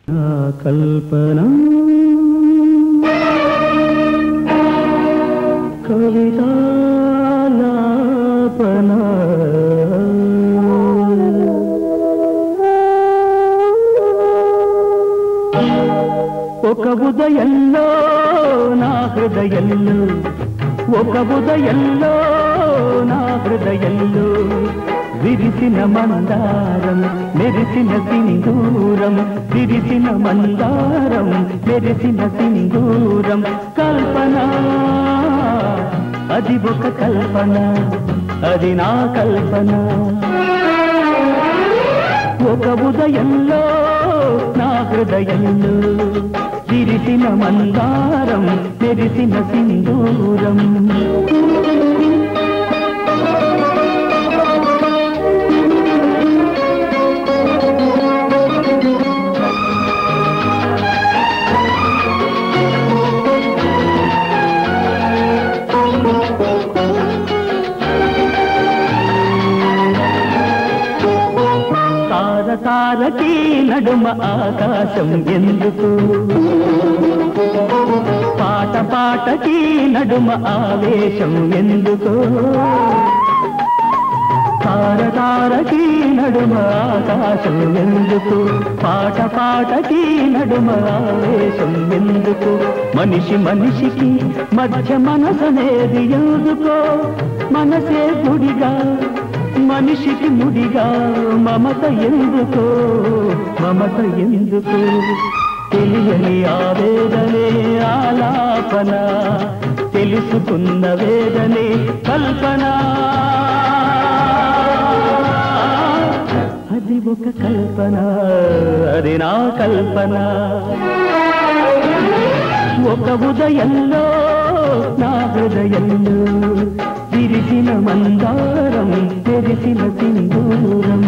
నా కల్పన కవితాలాపన ఒక ఉదయంలో నా హృదయంలో ఒక ఉదయంలో నా హృదయంలో విరిసిన మందారం మెరిసిన సింధూరం విరిసిన మందారం మెరిసిన సింధూరం కల్పన అది ఒక కల్పన అది నా కల్పన ఒక ఉదయంలో నా హృదయంలో విరిసిన మందారం మెరిసిన సింధూరం తార తారకి నడుమ ఆకాశం ఎందుకు పాట పాటకి నడుమ ఆవేశం ఎందుకు తార తారకి నడుమ ఆకాశం ఎందుకు పాట పాటకి నడుమ ఆవేశం ఎందుకు మనిషి మనిషికి మధ్య మనసనేది ఎందుకో మనసే గుడిగా మనిషికి ముడిగా మమత ఎందుకో మమత ఎందుకు తెలియని ఆవేదనే ఆలాపన తెలుసుకున్న వేదనే కల్పన అది ఒక కల్పన అది నా కల్పన ఒక ఉదయంలో నా హృదయంలో విరిసిన మందారం తెరిసిన సింధూరం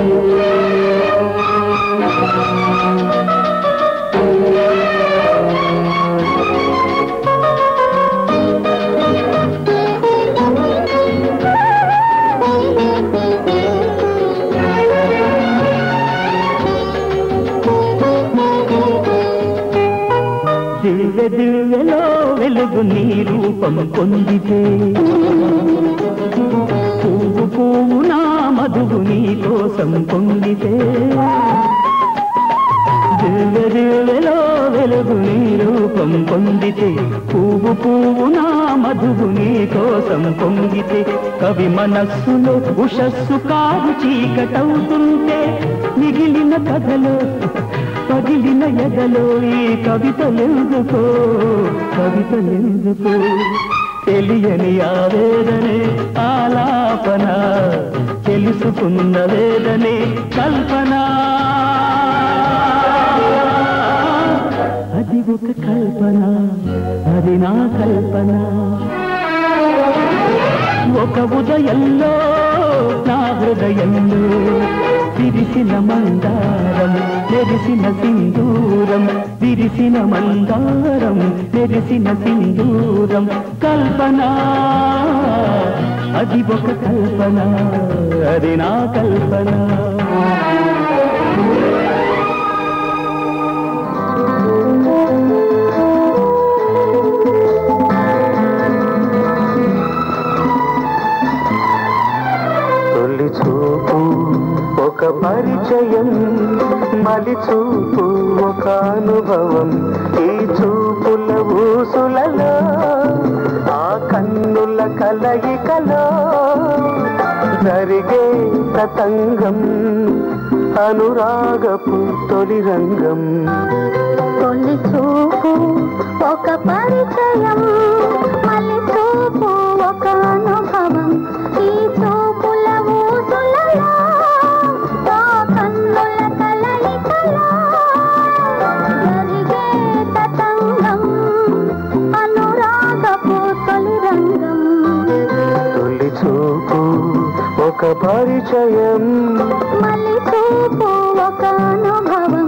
దివ్య దివ్యలో వెలుగు నీ రూపం పొందితే పువ్వు పువ్వు నా మధువు నీ కోసం పొందితే దివ్య దివ్యలో వెలుగు నీ రూపం పొందితే పువ్వు పువ్వు నా మధువు నీ కోసం పొంగితే కవి మనస్సులో ఉషస్సు కాదు చీకటవుతుంటే మిగిలిన కథలో పగిలిన ఎదలో ఈ కవితలెందుకో కవితలెందుకో తెలియని ఆవేదనే ఆలాపన తెలుసుకున్న వేదనే కల్పన అది ఒక కల్పన అది నా కల్పన ఒక ఉదయంలో నా హృదయంలో విరిసిన మందారం మెరిసిన సింధూరం విరిసిన మందారం మెరిసిన సింధూరం కల్పన అది ఒక కల్పన అది నా కల్పన తొలి చూపు ఒక పరిచయం మలి చూపు ఒక అనుభవం ఈ చూపుల ఊసులలో ఆ కన్నుల కలయికలో జరిగే తతంగం అనురాగపు తొలి రంగం తొలి చూపు ఒక పరిచయం మళ్ళీ చూపు ఒక అనుభవం ఈ చూపుల ఊసులలో ఆ కన్నుల కలయికలో జరిగే తతంగం అనురాగపు తొలి రంగం తొలి చూపు ఒక పరిచయం మళ్ళీ చూపు ఒక అనుభవం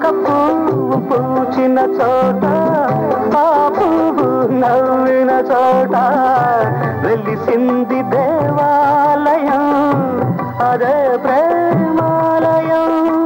పువ్వు పూచిన చోట ఆ పువ్వు నవ్విన చోట వెలిసింది దేవాలయం అదే ప్రేమాలయం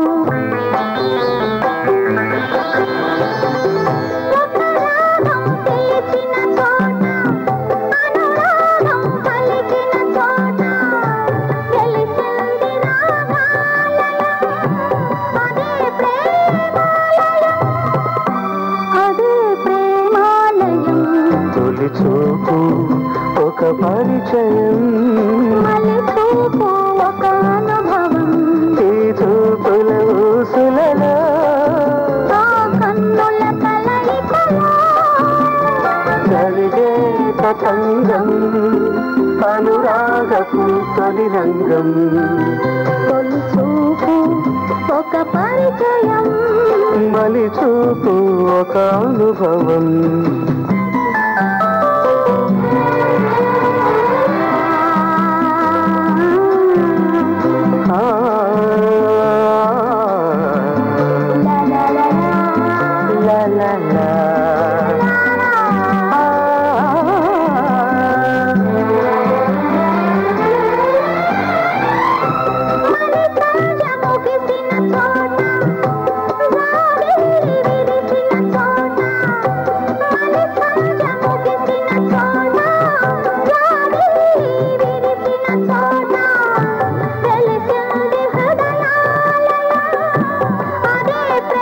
ఒక రాగం పిలిచిన చోట అనురాగం పలికిన చోట వెలిసింది రాగాలయం అదే ప్రేమాలయం అదే ప్రేమాలయం తొలి చూపు ఒక పరిచయం మలి చూపు ఒక అనుభవం ఈ చూపుల ఊసులలో ఆ కన్నుల కలయికలో జరిగే తతంగం అనురాగపు తొలి రంగం తొలి చూపు ఒక పరిచయం మలి చూపు ఒక అనుభవం ఆ, లా లా లా లా. లా లా లా. ఆ, ముగిసిన చోట జాబిలి విరిసిన చోట మలి సంజ ముగిసిన చోట జాబిలి విరిసిన చోట వెలిసింది హృదయాలయం అదే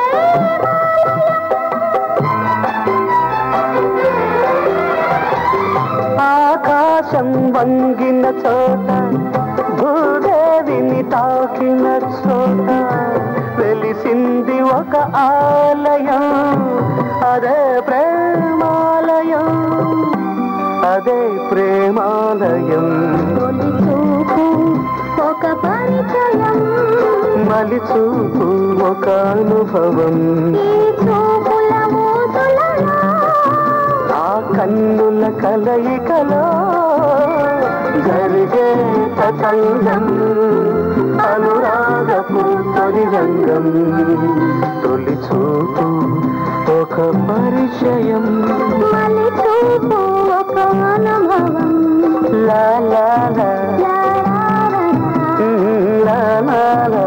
ఆకాశం వంగిన చోట భూదేవిని తాకిన చోట వెలిసింది ఒక ఆలయం అదే ప్రేమాలయం అదే ప్రేమాలయం తొలి చూపు ఒక పరిచయం మలి చూపు ఒక అనుభవం ఈ చూపుల ఊసులలో ఆ కన్నుల కలయికలో జరిగే తతంగం అనురాగపు తొలి రంగం తొలి చూపు ఒక పరిచయం మలి చూపు ఒక అనుభవం లా లా లా లా లా లా లా లా లా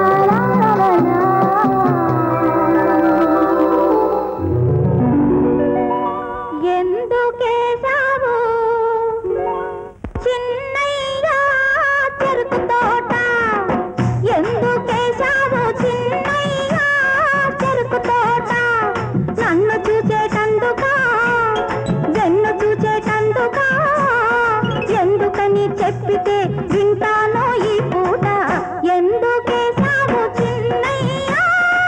ఎందుకేశావు చిన్నయ్యా చెరుకు తోట ఎందుకేశావు చిన్నయ్యా చెరుకు తోట నన్ను చూచేటందుకా వెన్ను చూచేటందుకా ఎందుకని చెప్పితే వింటానో ఈ పూట ఎందుకేశావు చిన్నయ్యా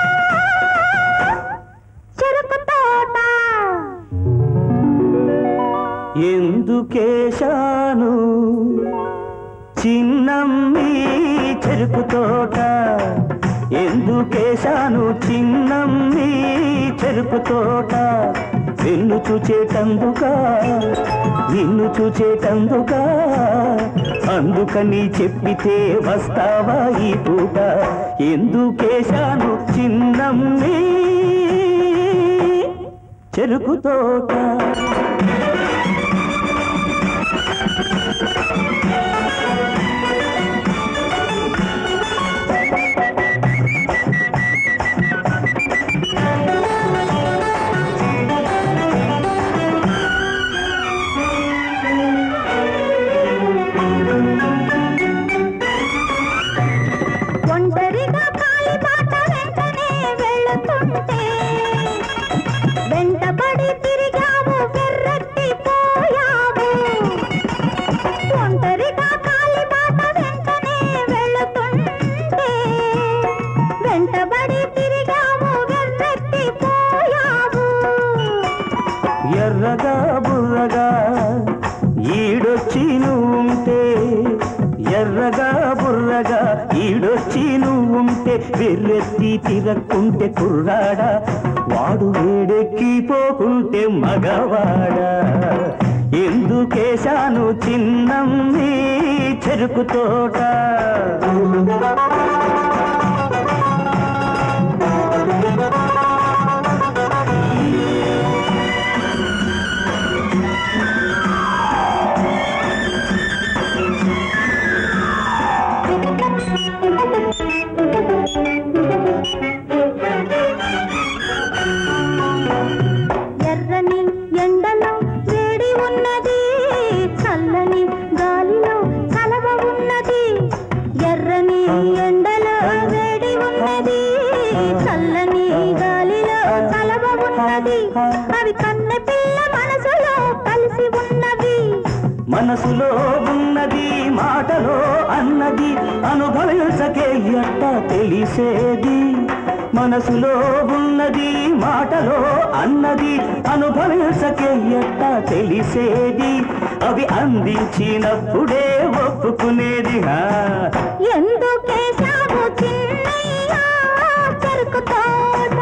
చెరుకు తోట ఎందుకేశాను చిన్నమ్మి చెరుకు తోట ఎందుకేశాను చిన్నమ్మి చెరుకు తోట నిన్ను చూచేటందుకా నిన్ను చూచేటందుకా అందుకని చెప్పితే వస్తావా ఈ పూట ఎందుకేశాను చిన్నమ్మి చెరుకు తోట ఒంటరిగా కాలిబాట వెంటనే వెళుతుంటే వెంటబడి తిరిగావు వెర్రెత్తి పోయావు ఒంటరిగా కాలిబాట వెంటనే వెళుతుంటే వెంటబడి తిరిగావు వెర్రెత్తి పోయావు ఎర్రగా బుర్రగా ఈడొచ్చి నువ్వుంటే ఎర్రగా బుర్రగా ఈడొచ్చి నువ్వుంటే వెర్రెత్తి తిరక్కుంటే కుర్రాడా వాడు వేడెక్కిపోకుంటే మగవాడా ఎందుకేశాను చిన్నమ్మి చెరుకు తోట ఆ ఉన్నది అవి కన్నె పిల్ల మనసులో కలిసి ఉన్నవి మనసులో ఉన్నది మాటలో అన్నది అనుభవించకే ఎట్ట తెలిసేది మనసులో ఉన్నది మాటలో అన్నది అనుభవించకే ఎట్ట తెలిసేది అవి అందించినప్పుడే ఒప్పుకునేది హా ఎందుకేశావు చిన్నయ్య చెరుకు తోట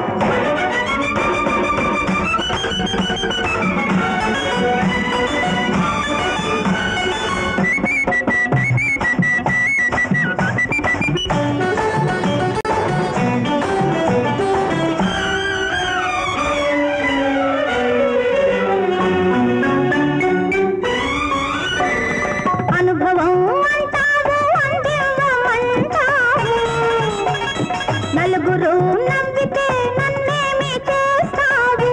అనుభవం అంటావు అందివ్వమంటావు నలుగురు నవ్వితే నన్నేమి చేస్తావు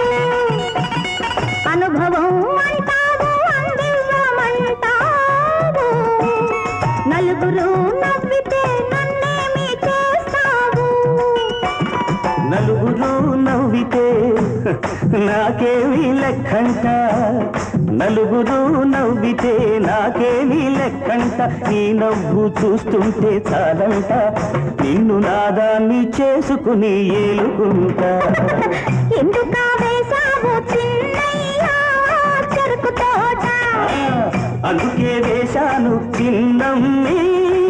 అనుభవం అంటావు అందివ్వమంటావు నలుగురు నవ్వితే నన్నేమి చేస్తావు నలుగురు నవ్వితే నాకేమీ లెక్కంట నలుగురు నవ్వితే నాకేమీ లెక్కంట నీ నవ్వు చూస్తుంటే చాలంట నిన్ను నాదాన్ని చేసుకుని ఏలుకుంటా ఎందుకా వేశావు చిన్నయ్య చెరుకు తోట ఆ, అందుకే వేశాను చిన్నమ్మి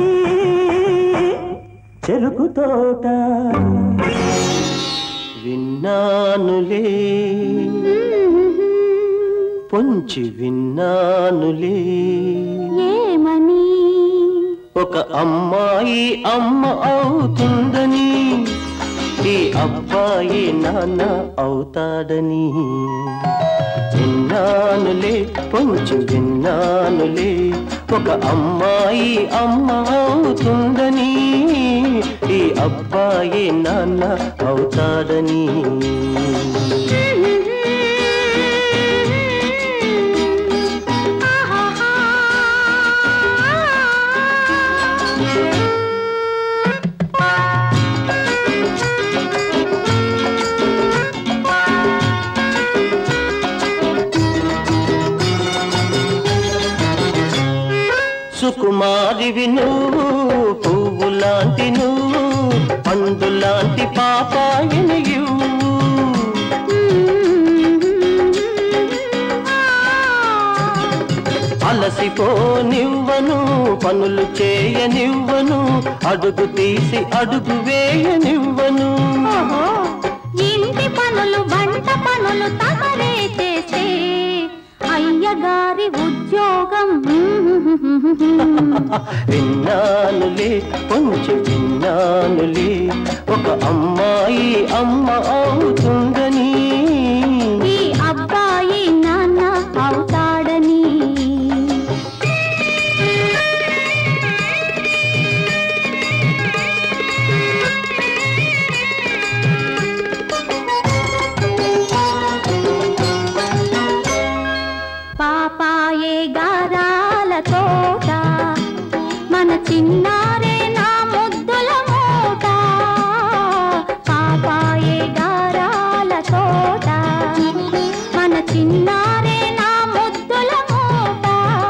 చెరుకు తోట విన్నానులే పొంచి విన్నానులే ఏమని ఒక అమ్మాయి అమ్మ అవుతుందని ఈ అబ్బాయి నాన్న అవుతాడని విన్నానులే పొంచి విన్నానులే ఒక అమ్మాయి అమ్మ అవుతుందని ఈ అబ్బాయి నాన్న అవుతాడని సుకుమారివి నువ్వు పువ్వు లాంటి నువ్వు పండు లాంటి పాపాయిని ఇవ్వు అలసిపోనివ్వను పనులు చేయనివ్వను అడుగు తీసి అడుగు వేయనివ్వను ఓహో, ఇంటి పనులు వంట పనులు తమరే చేస్తే అయ్యగారి ఉద్యోగం విన్నానులే కొంచెం విన్నానులే ఒక అమ్మాయి అమ్మ అవుతుందని ఈ అబ్బాయి నాన్న అవుతాడని పాపాయే గారాల తోట మన చిన్నారే నా ముద్దుల మూట పాపాయే గారాల తోట మన చిన్నారే నా ముద్దుల మూట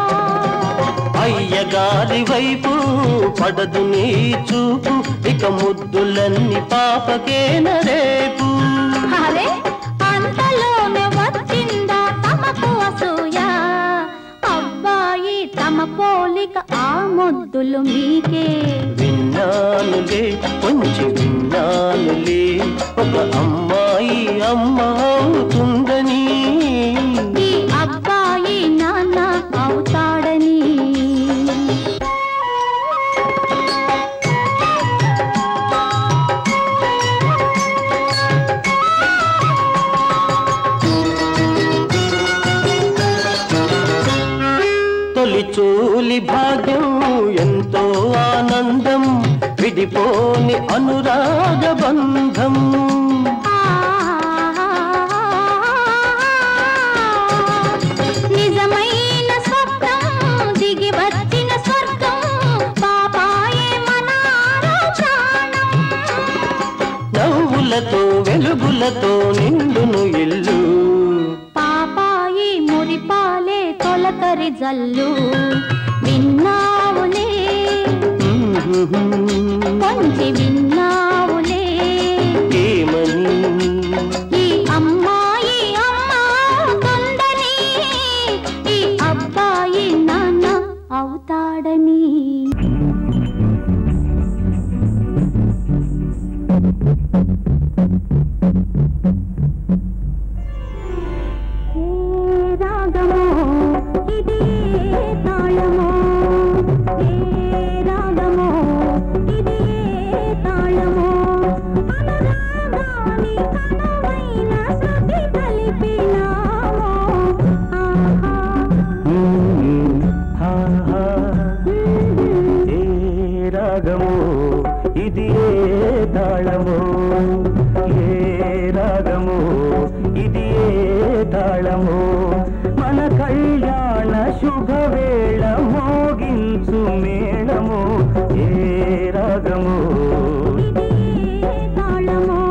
అయ్యగారి వైపు పడదు నీ చూపు ఇక ముద్దులన్నీ పాపకేన రేపు అరే అంతలోనే వచ్చిందా తమకు అసూయ అబ్బాయి తమ పోలిక ఆ ముద్దులు మీకే విన్నానులే కొంచెం విన్నానులే ఒక అమ్మాయి అమ్మ అవుతుందని ఈ అబ్బాయి నాన్న అవుతాడని తొలి చూలి భాగ్యం ఎంతో ఆనందం విడిపోని అనురాగ బంధం నిజమైన స్వప్నం దిగి వచ్చిన స్వర్గం పాపాయే మన ప్రాణం నవ్వులతో వెలుగులతో పాటలతో నిండును ఇల్లు పాపాయి మురిపాలే తొలకరి జల్లు విన్నావులే కొంచి విన్నావులే ఏమని ఈ అమ్మాయి అమ్మావుతుందని ఈ అబ్బాయి నాన్న అవుతాడని ఏ రాగమో ఇది ఏ తాళమో ఏ రాగమో ఇది ఏ తాళమో అనురాగాని కనువైన శృతి కలిపినామో ఆహా హా, హా. ఏ రాగము ఇది ఏ తాళము ఏ రాగము ఇది ఏ తాళము మన కళ్యాణ శుభవేళ మోగించు మేళము ఏ రాగము ఇది ఏ తాళమో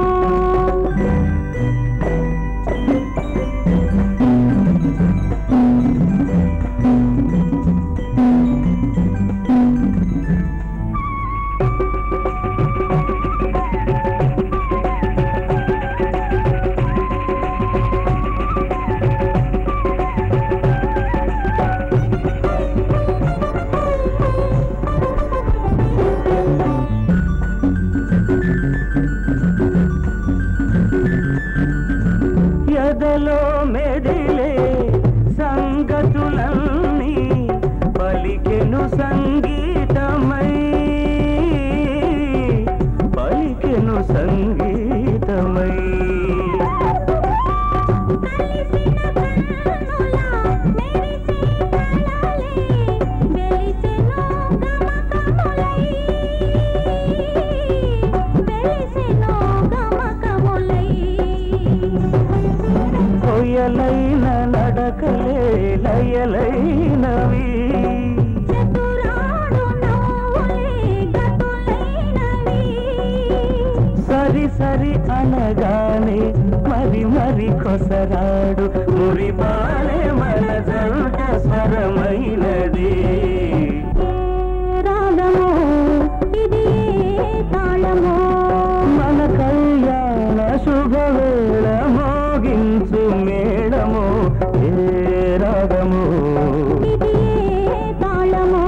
ఎదలో మెదిలే సంగతులన్నీ పలికెను సంగీతమై పలికెను సంగీతమై కలిసిన కన్నులా మెరిసే కళలే వెలిసెను గమకములై వెలిసెను గమకములై కొయ్యలైన నడకలే లయలైనవి చతురాడు నవ్వులే గతులైనవి సరి సరి అనగానే మరి మరి కొసరాడు మురిపాలే మన జంట స్వరమైనది ఏ రాగమో ఇది ఏ తాళమో మన కళ్యాణ శుభవేళ మోగించు మేళము ఏ రాగము ఇది ఏ తాళమో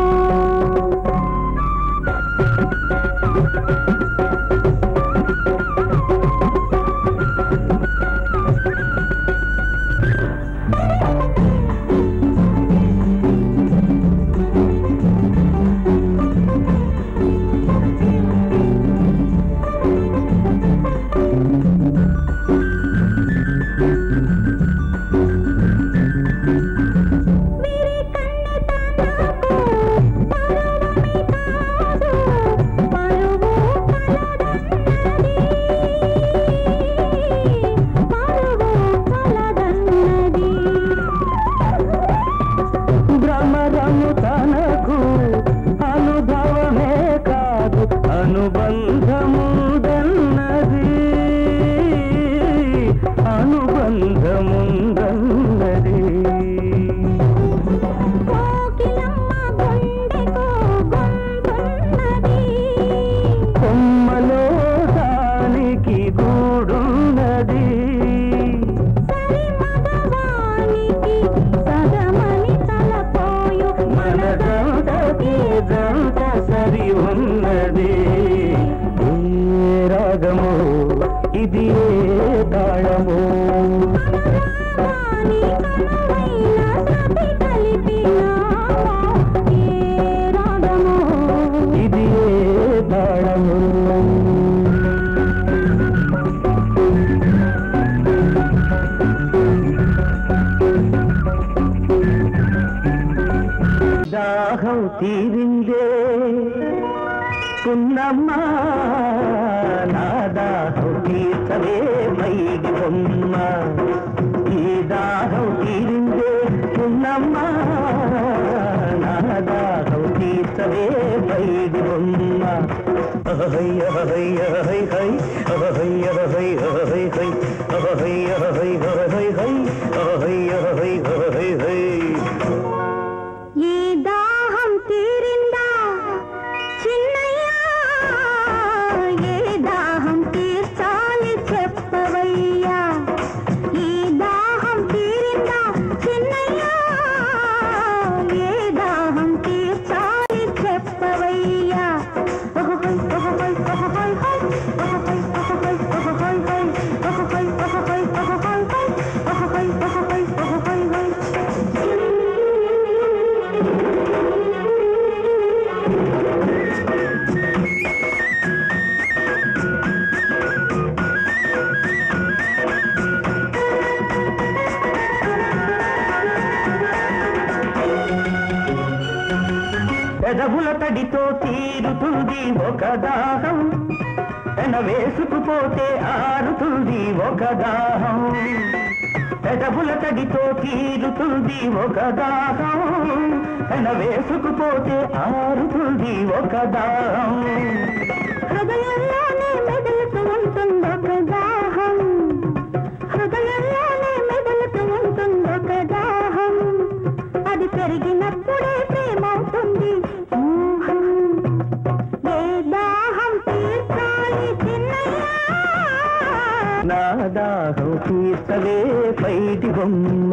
వీరి కన్నెతనకు పరువమే కాదు పరువు కలదన్నది పరువు కలదన్నది భ్రమరము తనకు అనుభవమే కాదు అనుబంధముందన్నది అనుబంధముందన్నది కోకిలమ్మ గుండెకు గొంతున్నది కొమ్మలో దానికి గూడున్నది సరి మగవానికి సగమని తలపోయు మన జంటకి జంట సరి ఉన్నది ఏ రాగము ఇది ఏ తాళము అనురాగాని కనువైన శృతి కలిపినామో ఏ రాగమో ఇది ఏ తాళము దాహం తీరిందే పున్నమ్మా నా దాహం తీర్చవే మైగి బొమ్మ ఈ దాహం తీరిందే పున్నమ్మా నా దాహం తీర్చవే మైగి బొమ్మ ఈ దాహం తీరిందా చిన్నయ్యా ఏ దాహం తీర్చాలి చెప్పవయ్యా ఈ దాహం తీరిందా చిన్నయ్యా ఏ దాహం తీర్చాలి చెప్పవయ్యా ఓహోయ్ ఓహోయ్ ఓహోయ్ హోయ్ ఓహోయ్ ఓహోయ్ ఓహోయ్ హోయ్ ఓహోయ్ ఓహోయ్ ఓహోయ్ హోయ్ ఓహోయ్ ఓహోయ్ ఓహోయ్ హోయ్ పెదవుల తడితో తీరుతుంది ఒక దాహం పెన వేసుకుపోతే ఆరుతుంది ఒక దాహం పెదవుల తడితో తీరుతుంది ఒక దాహం పెన వేసుకుపోతే ఆరుతుంది ఒక దాహం హృదయంలోనే మెదులుతూ ఉంటుందొక దాహం హృదయంలోనే మెదులుతూ ఉంటుందొక దాహం అది పెరిగినప్పుడే ప్రేమవుతుంది మోహం. ఏ దాహం తీర్చాలి చిన్నయ్యా నా దాహం తీర్చవే పైటి బొమ్మ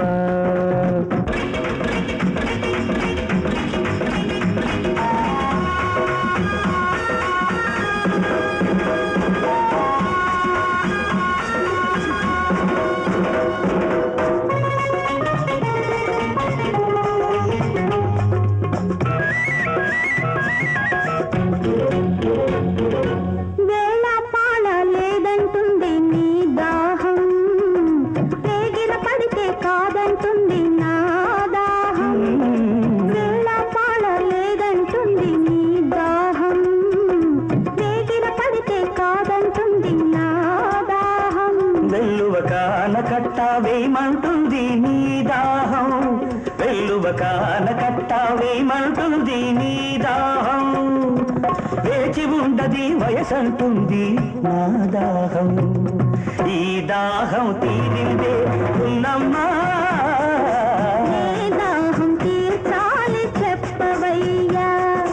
వేళ పాళ లేదంటుంది నీ దాహం వేగిర పడితే కాదంటుంది నా దాహం వేళ పాళ లేదంటుంది నీ దాహం వేగిర పడితే కాదంటుంది నా దాహం వెల్లువ కాన కట్ట వేయమంటుంది నీ దాహం వెల్లువ కాన కట్ట వేయమంటుంది నీ దాహం వేచి ఉండది వయసంటుంది నా దాహం ఈ దాహం తీరిందే ఉన్నమ్మా నీ దాహం తీర్చాలి చెప్పవయ్యా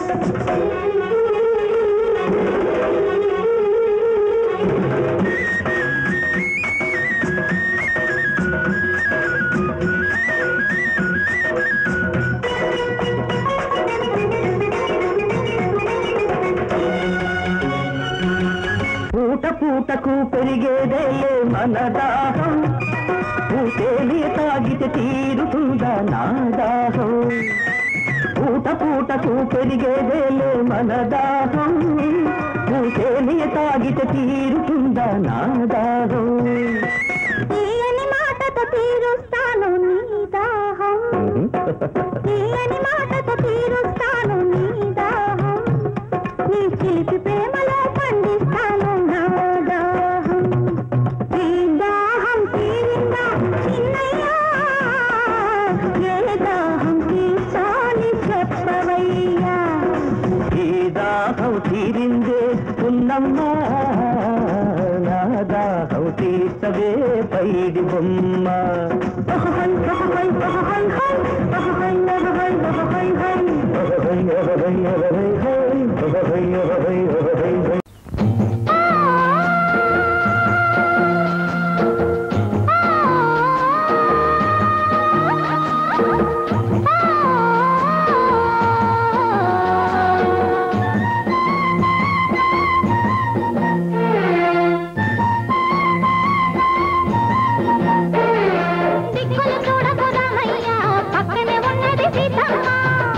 పూట పూటకు పెరిగేదేలే మన దాహం పూటేలి తాగితే తీరుతుందా నా దాహం పూట పూటకు పెరిగేదేలే మన దాహం పూటేలి తాగితే తీరుతుందా నా దాహం తీయని మాటతో తీరుస్తాను నీ దాహం తీయని మాటతో తీరుస్తాను నీ దాహం నీ చిలిపి ప్రేమలో పండిస్తాను నా దాహం ఈ దాహం తీరిందా చిన్నయ్యా ఏ దాహం తీర్చాలి చెప్పవయ్యా ఈ దాహం తీరిందే ఉన్నమ్మా నా దాహం తీర్చవే పైడి బొమ్మ ఓహోయ్ ఓహోయ్ ఓహోయ్ హోయ్ ఓహోయ్ ఓహోయ్ ఓహోయ్ హోయ్ దిక్కులు చూడకు రామయ్య పక్కనే ఉన్నది సీతమ్మ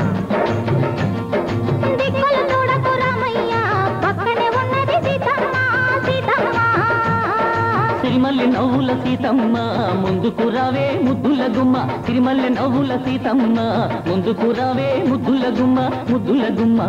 దిక్కులు చూడకు రామయ్య పక్కనే ఉన్నది సీతమ్మ సీతమ్మ సిరిమల్లె నవ్వుల సీతమ్మ ముందుకు రావే ముద్దుల గుమ్మ సిరిమల్లె నవ్వుల సీతమ్మ ముందుకు రావే ముద్దుల గుమ్మ ముద్దుల గుమ్మ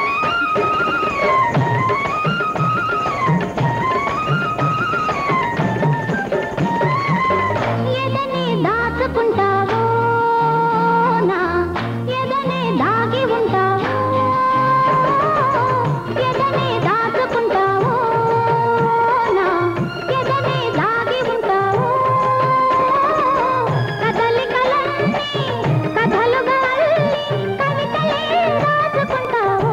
ఎదనే దాచుకుంటావో నా ఎదనే దాగి ఉంటావో ఎదనే దాచుకుంటావో నా ఎదనే దాగి ఉంటావో కదలికలన్నీ కథలుగా అల్లి కవితలే రాసుకుంటావో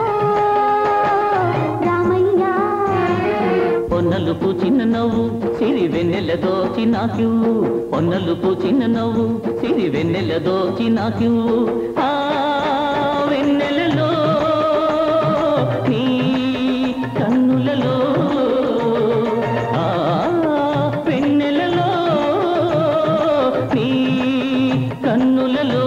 రామయ్య పొన్నలు పూచిన నవ్వు సిరి వెన్నెల దోచి నాకు పొన్నలు పూచిన నవ్వు సిరి వెన్నెల దోచి నాకు ఆ వెన్నెలలో నీ కన్నులలో ఆ వెన్నెలలో నీ కన్నులలో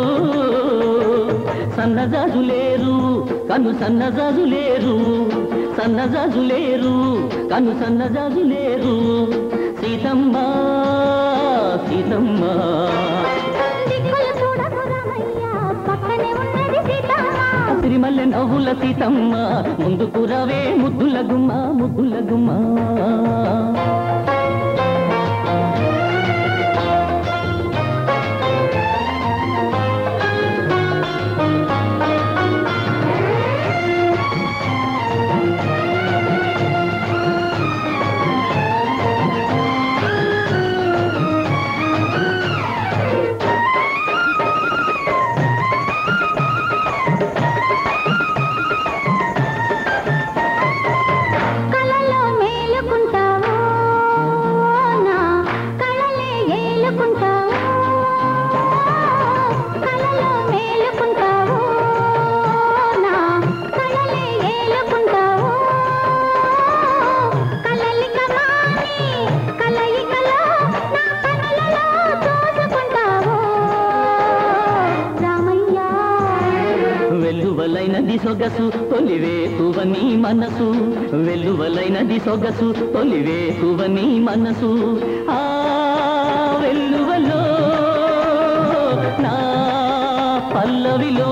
సన్నజాజులేరు కను సన్నజాజులేరు సన్నజాజులేరు కను సన్నజాజులేరు సీతమ్మ సీతమ్మ దిక్కులు చూడకు రామయ్య పక్కనే ఉన్నది సీతమ్మ సిరిమల్లె నవ్వుల సీతమ్మ ముందుకు రవే ముద్దుల గుమ్మ ముద్దుల గుమ్మ కలలో మేలుకుంటావో నా కలలే ఏలుకుంటావో కలలో మేలుకుంటావో నా కలలే ఏలుకుంటావో కలలిక మాని కలయికలో నా కనులలో చూసుకుంటావో రామయ్య వెల్లువలైనది సొగసు తొలివేకువ నీ మనసు వెల్లువలైనది సొగసు తొలివేకువ నీ మనసు ఆ వెల్లువలో నా పల్లవిలో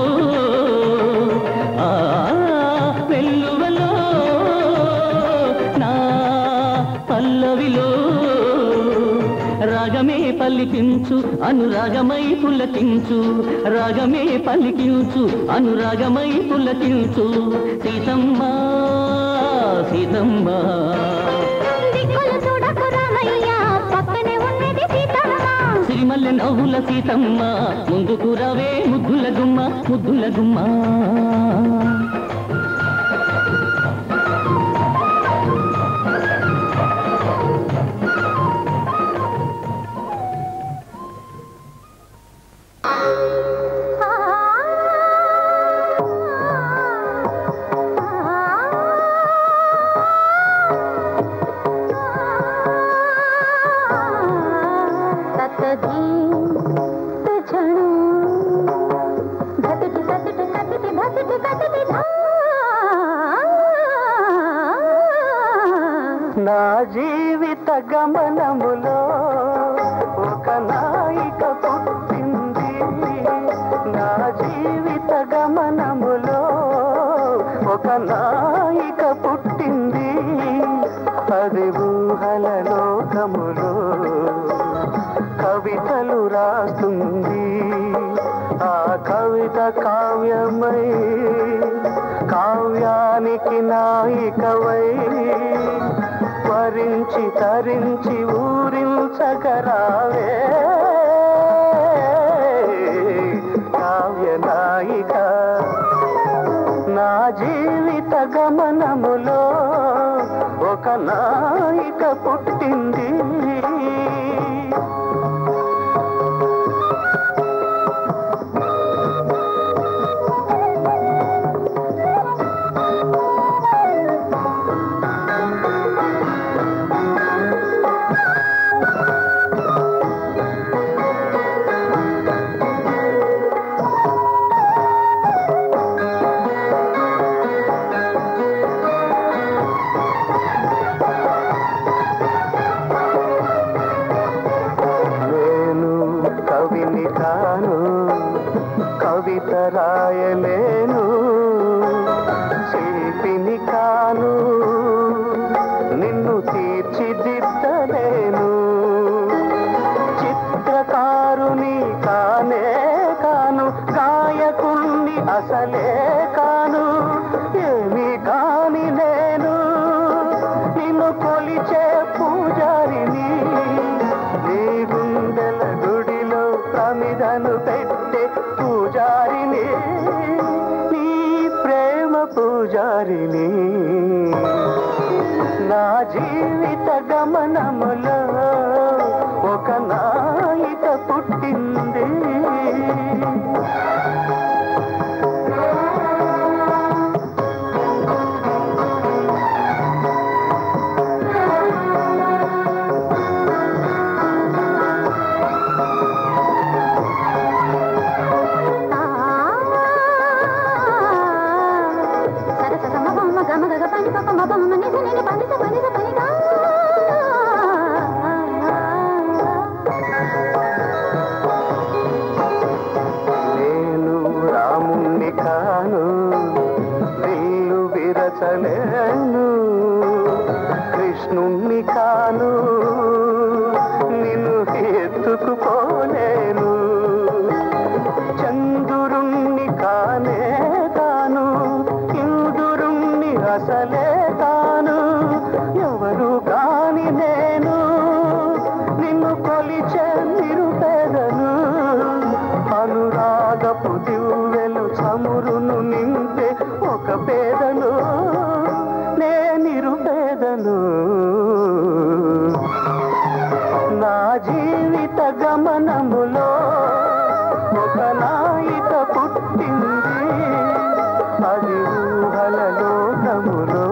ఆ వెల్లువలో నా పల్లవిలో రాగమే పలికించు అనురాగమై పులకించు రాగమే పలికించు అనురాగమై పులకించు సీతమ్మ సీతమ్మ దిక్కులు చూడకు రామయ్య పక్కనే ఉన్నది సీతమ్మ సిరిమల్లె నవ్వుల సీతమ్మ ముందుకు రవే ముద్దుల గుమ్మ ముద్దుల గుమ్మ నా జీవిత గమనములో ఒక నాయిక పుట్టింది నా జీవిత గమనములో ఒక నాయిక పుట్టింది అది ఊహల లోకములో కవితలు రాస్తుంది ఆ కవిత కావ్యమై కావ్యానికి నాయికవై వరించి తరించి ఊరించగరావే కావ్య నాయిక నా జీవిత గమనములో ఒక నాయిక పుట్టింది పూజారిని నా జీవిత గమనములో ఒక నాయిక పుట్టింది నేను రాముణ్ణి కాను విల్లు విరచలేను కృష్ణుణ్ణి కాను నిన్ను ఎత్తుకుపోలేను చంద్రుణ్ణి కానే కాను ఇందురుణ్ణి అసలే కాను ఎవరు కాని నేను నిన్ను కొలిచే నిరుపేదను అనురాగపు దివ్వెలు చమురును నింపే ఒక పేదను నే నిరుపేదను నా జీవిత గమనములో ఒక నాయిక పుట్టింది అది ఊహల లోకములో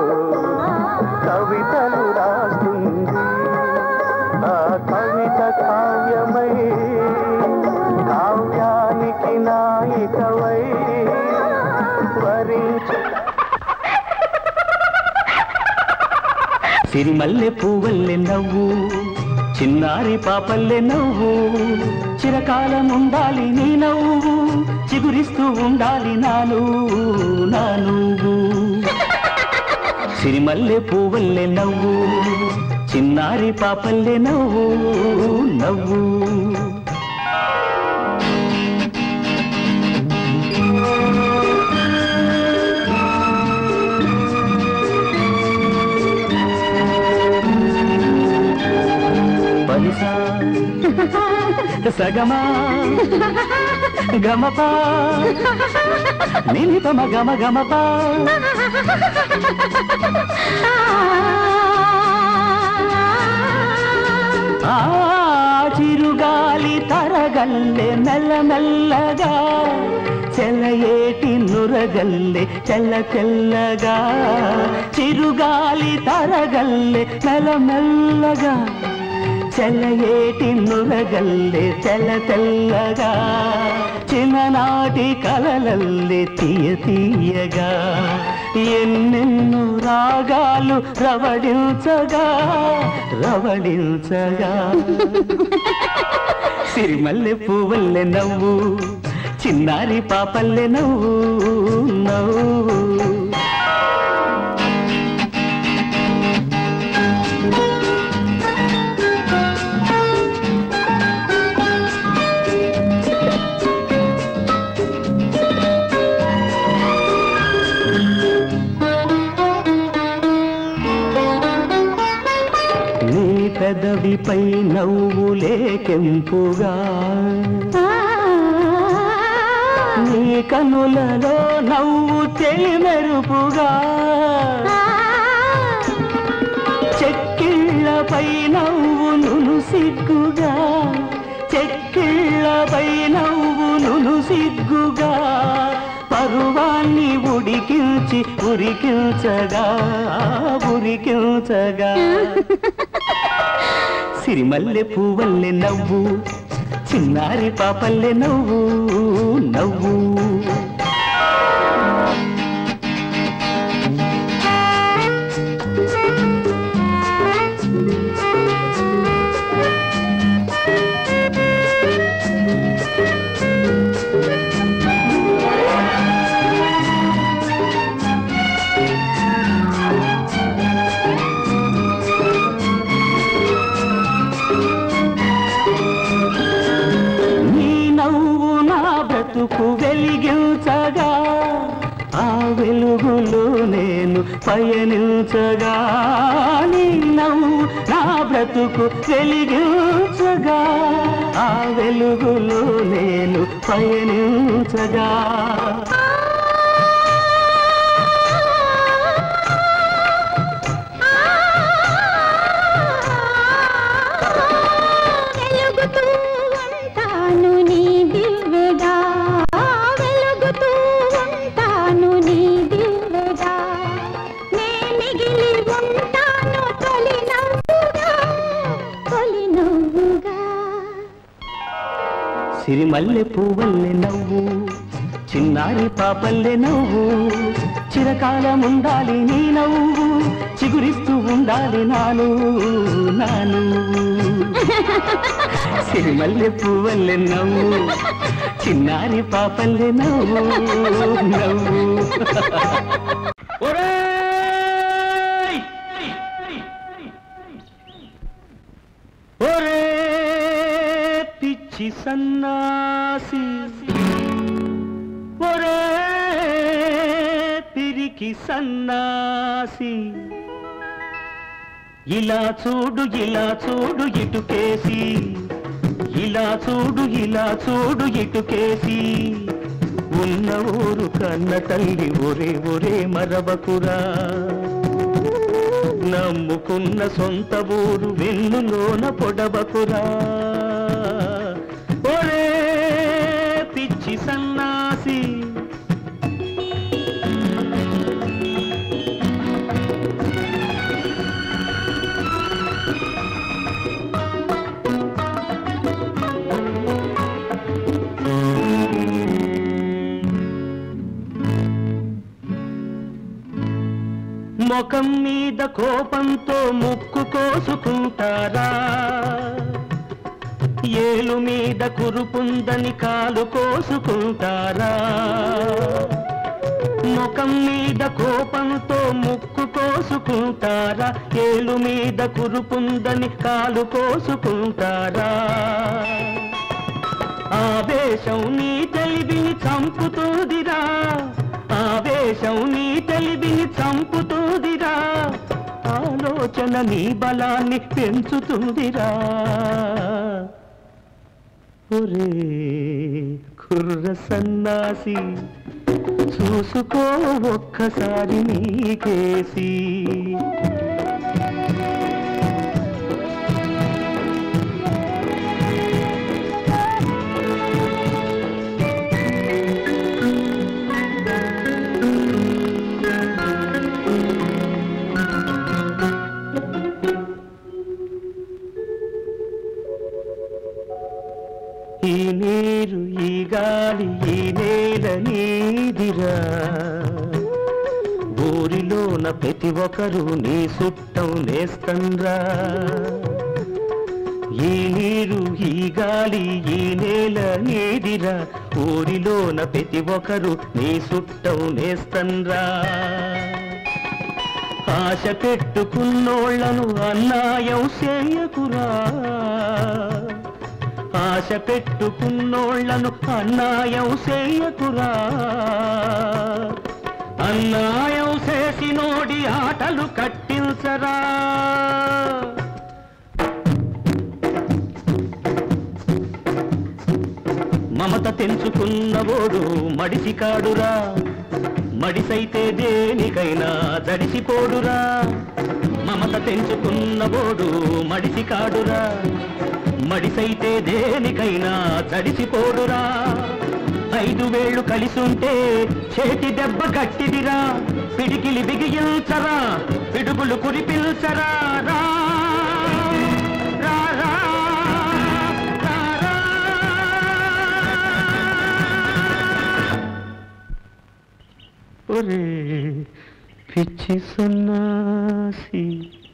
కవితలు రాస్తుంది ఆ కవిత కావ్యమై కావ్యానికి నాయికవై వరించు సిరిమల్లె పువ్వల్లె నవ్వు చిన్నారి పాపల్లె నవ్వు చిరకాలం ఉండాలి నీ నవ్వు చిగురిస్తూ ఉండాలి నా నువ్వు నా నువ్వు సిరిమల్లె పువ్వల్లె నవ్వు చిన్నారి పాపల్లె నవ్వు నవ్వు పనిసా సగమా గమపా నిలిపమ గమ గమపా ఆ చిరుగాలి తరగల్లె మెల్లమెల్లగా చెలయేటి నురగల్లె చెల్ల చెల్లగా చిరుగాలి తరగల్లె మెల్లమెల్లగా చెలయేటి నురగల్లె తెల్ల తెల్లగా చిన్ననాటి కలలల్లె తీయ తీయగా ఎన్నెన్నో రాగాలు రవడించగా రవడించగా సిరిమల్లె పువ్వల్లె నవ్వు చిన్నారి పాపల్లె నవ్వు నవ్వు నీ పెదవిపై నవ్వులే కెంపుగా నీ కనులలో నవ్వు తెలిమెరుపుగా చెక్కిళ్ళపై నవ్వు నును సిగ్గుగా చెక్కిళ్ళపై నవ్వు నును సిగ్గుగా పరువాన్ని ఉడికించి ఉరికించగా ఉరికించగా సిరిమల్లె పువ్వల్లె నవ్వు చిన్నారి పాపల్లె నవ్వు నవ్వు నీ నవ్వు నా బ్రతుకు వెలిగించగా ఆ వెలుగులో నేను పయనించగా నీ నవ్వు నా బ్రతుకు వెలిగించగా ఆ వెలుగులో నేను పయనించగా సిరిమల్లె పువ్వల్లె నవ్వు చిన్నారి పాపల్లె నవ్వు చిరకాలం ఉండాలి నీ నవ్వు చిగురిస్తూ ఉండాలి నాను నాను సిరిమల్లె పువ్వల్లె నవ్వు చిన్నారి పాపల్లె నవ్వు నవ్వు ఒరేయ్! ఒరే పిచ్చి సన్నాసి ఒరే పిరికి సన్నాసి ఇలా చూడు ఇలా చూడు ఇటుకేసి ఇలా చూడు ఇలా చూడు ఇటుకేసి ఉన్న ఊరు కన్న తల్లి ఒరే ఒరే మరవకురా నమ్ముకున్న సొంత ఊరు వెన్నులోన పొడవకురా ఒరే పిచ్చి సన్నాసి ముఖం మీద కోపంతో ముక్కు కోసుకుంటారా ఏలు మీద కురుపుందని కాలు కోసుకుంటారా ముఖం మీద కోపంతో ముక్కు కోసుకుంటారా ఏలు మీద కురుపుందని కాలు కోసుకుంటారా ఆవేశం నీ తెలివిని చంపుతుందిరా ఆవేశం నీ తెలివిని చంపుతుందిరా ఆలోచన నీ బలాన్ని పెంచుతుందిరా ఒరే కుర్ర సన్నాసి చూసుకో ఒక్కసారి నీకేసి ఈ నీరు ఈ గాలి ఈ నేల నీదిరా ఊరిలోన ప్రతి ఒక్కరు నీ సుట్టం నేస్తండ్రా ఈ నీరు ఈ గాలి ఈ నేల నీదిరా ఊరిలోన ప్రతి ఒక్కరు నీ సుట్టం నేస్తండ్రా ఆశ పెట్టుకున్నోళ్లను అన్నాయం చేయకురా ఆశ పెట్టుకున్నోళ్లను అన్నాయం చేయకురా అన్నాయం చేసినోడి ఆటలు కట్టించరా మమత తెంచుకున్నవోడు మడిసి కాడురా మడిసైతే దేనికైనా దడిసిపోడురా మమత తెంచుకున్నవోడు మడిసి కాడురా మడిసైతే దేనికైనా దడిసిపోడురా ఐదు వేళ్ళు కలిసుంటే చేతి దెబ్బ గట్టిదిరా పిడికిలి బిగియించరా పిడుగులు కురిపించరా రా రా, రా, రా, రా. ఒరే పిచ్చి సన్నాసి